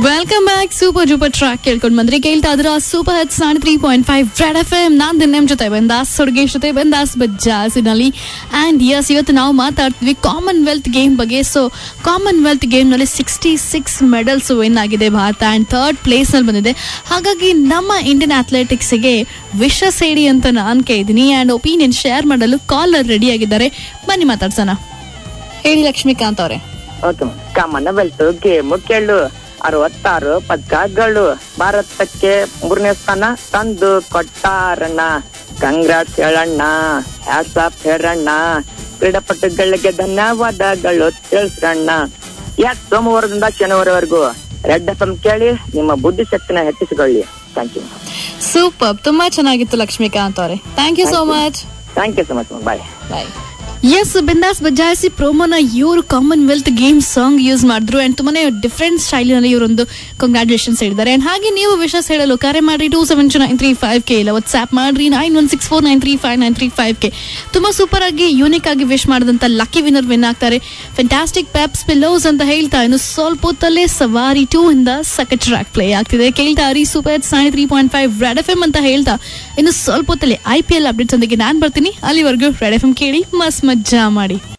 welcome back super duper track ಕೇಳ್ಕೊಂಡ್ ಬಂದ್ರಿ ಕೇಳ್ತಾ ಇದ್ರ ಸೂಪರ್ ಹತ್ ಸಾಣ್ three point five red F M ನಾನ್ ನಿಮ್ ಜೊತೆ ಬಂದಾಸ್ ಹುಡುಗೇಶ್ ಜೊತೆ ಬಂದಾಸ್ ಬಜ್ಜಾಸಿನಲ್ಲಿ ಅಂಡ್ ಯಸ್ ಇವತ್ತು ನಾವು ಮಾತಾಡ್ತೀವಿ ಕಾಮನ್ವೆಲ್ತ್ ಗೇಮ್ ಬಗ್ಗೆ ಸೊ ಕಾಮನ್ವೆಲ್ತ್ ಗೇಮ್ ನಲ್ಲಿ ಸಿಕ್ಸ್ಟಿ ಸಿಕ್ಸ್ ಮೆಡಲ್ಸ್ ವಿನ್ ಆಗಿದೆ ಭಾರತ ಅಂಡ್ ಥರ್ಡ್ ಪ್ಲೇಸ್ ನಲ್ಲಿ ಬಂದಿದೆ ಹಾಗಾಗಿ ನಮ್ಮ ಇಂಡಿಯನ್ ಅಥ್ಲೆಟಿಕ್ಸ್ ಗೆ ವಿಷ ಸೇಡಿ ಅಂತ ನಾನು ಕೇಳಿದೀನಿ ಅಂಡ್ ಒಪಿನಿಯನ್ ಶೇರ್ ಮಾಡಲು ಕಾಲರ್ ರೆಡಿ ಆಗಿದ್ದಾರೆ ಬನ್ನಿ ಮಾತಾಡ್ಸೋಣ ಹೇಳಿ ಲಕ್ಷ್ಮೀಕಾಂತ್ ಅವರೇ ಓಕೆ ಕಾಮನ್ ಬೆಲ್ಟ್ ಗೇಮ್ ಕೇಳು ಅರವತ್ತಾರು ಪದಕಗಳು ಭಾರತಕ್ಕೆ ಮೂರನೇ ಸ್ಥಾನ ತಂದು ಕೊಟ್ಟಾರಣ್ಣ ಕಂಗ್ರಾಟ್ಸ್ ಹೇಳಣ್ಣ ಹ್ಯಾಸ್ ಆಫ್ ಹೇಳಣ್ಣ ಕ್ರೀಡಾಪಟುಗಳಿಗೆ ಧನ್ಯವಾದಗಳು ತಿಳಿಸ್ರಣ್ಣ ಯಾಕೆ ಸೋಮವಾರದಿಂದ ಶನಿವಾರವರೆಗೂ ರೆಡ್ ಎಫ್ ಎಂ ಕೇಳಿ ನಿಮ್ಮ ಬುದ್ಧಿಶಕ್ತಿನ ಹೆಚ್ಚಿಸಿಕೊಳ್ಳಿ ಥ್ಯಾಂಕ್ ಯು ಸೂಪರ್ ತುಂಬಾ ಚೆನ್ನಾಗಿತ್ತು ಲಕ್ಷ್ಮೀಕಾಂತ್ ಅವರೇ thank you so much thank you so much bye bye yes ಬಿಂದಾಸ್ ಬಜಾಯಿಸಿ ಪ್ರೋಮೋನ ಇವರು ಕಾಮನ್ವೆಲ್ತ್ ಗೇಮ್ ಸಾಂಗ್ ಯೂಸ್ ಮಾಡಿದ್ರು ಅಂಡ್ ತುಂಬಾನೇ ಡಿಫ್ರೆಂಟ್ ಸ್ಟೈಲಿನಲ್ಲಿ ಇವರೊಂದು ಕಂಗ್ರಾಚುಲೇಷನ್ಸ್ ಹೇಳಿದ್ದಾರೆ ಅಂಡ್ ಹಾಗೆ ನೀವು ವಿಶಸ್ ಹೇಳಲು ಕರೆ ಮಾಡಿ two seven two nine three five K ಇಲ್ಲ ವಾಟ್ಸ್ಆಪ್ ಮಾಡ್ರಿ nine one six four nine three five nine three five K ತುಂಬಾ ಸೂಪರ್ ಆಗಿ ಯೂನಿಕ್ ಆಗಿ ವಿಶ್ ಮಾಡಿದಂತ ಲಕ್ಕಿ ವಿನ್ನರ್ ವಿನ್ ಆಗ್ತಾರೆ ಫ್ಯಾಂಟಾಸ್ಟಿಕ್ ಪೆಪ್ಸ್ ಪಿಲ್ಲೋಸ್ ಅಂತ ಹೇಳ್ತಾ ಇನ್ನು ಸ್ವಲ್ಪ ಹೊತ್ತಲ್ಲೇ ಸವಾರಿ ಟೂ ಇಂದ ಸಖತ್ ಟ್ರ್ಯಾಕ್ ಪ್ಲೇ ಆಗ್ತಿದೆ ಕೇಳ್ತಾ ರೀ ಸೂಪರ್ ಸೈನ್ three point five red F M ಅಂತ ಹೇಳ್ತಾ ಇನ್ನು ಸ್ವಲ್ಪ ಹೊತ್ತಲ್ಲಿ ಐ ಪಿ ಎಲ್ ಅಪ್ಡೇಟ್ಸ್ ಒಂದಿಗೆ ನಾನು ಬರ್ತೀನಿ ಅಲ್ಲಿವರೆಗೂ ರೆಡ್ ಎಫ್ ಎಂ ಕೇಳಿ ಮಸ್ ಮಜ್ಜಾ ಮಾಡಿ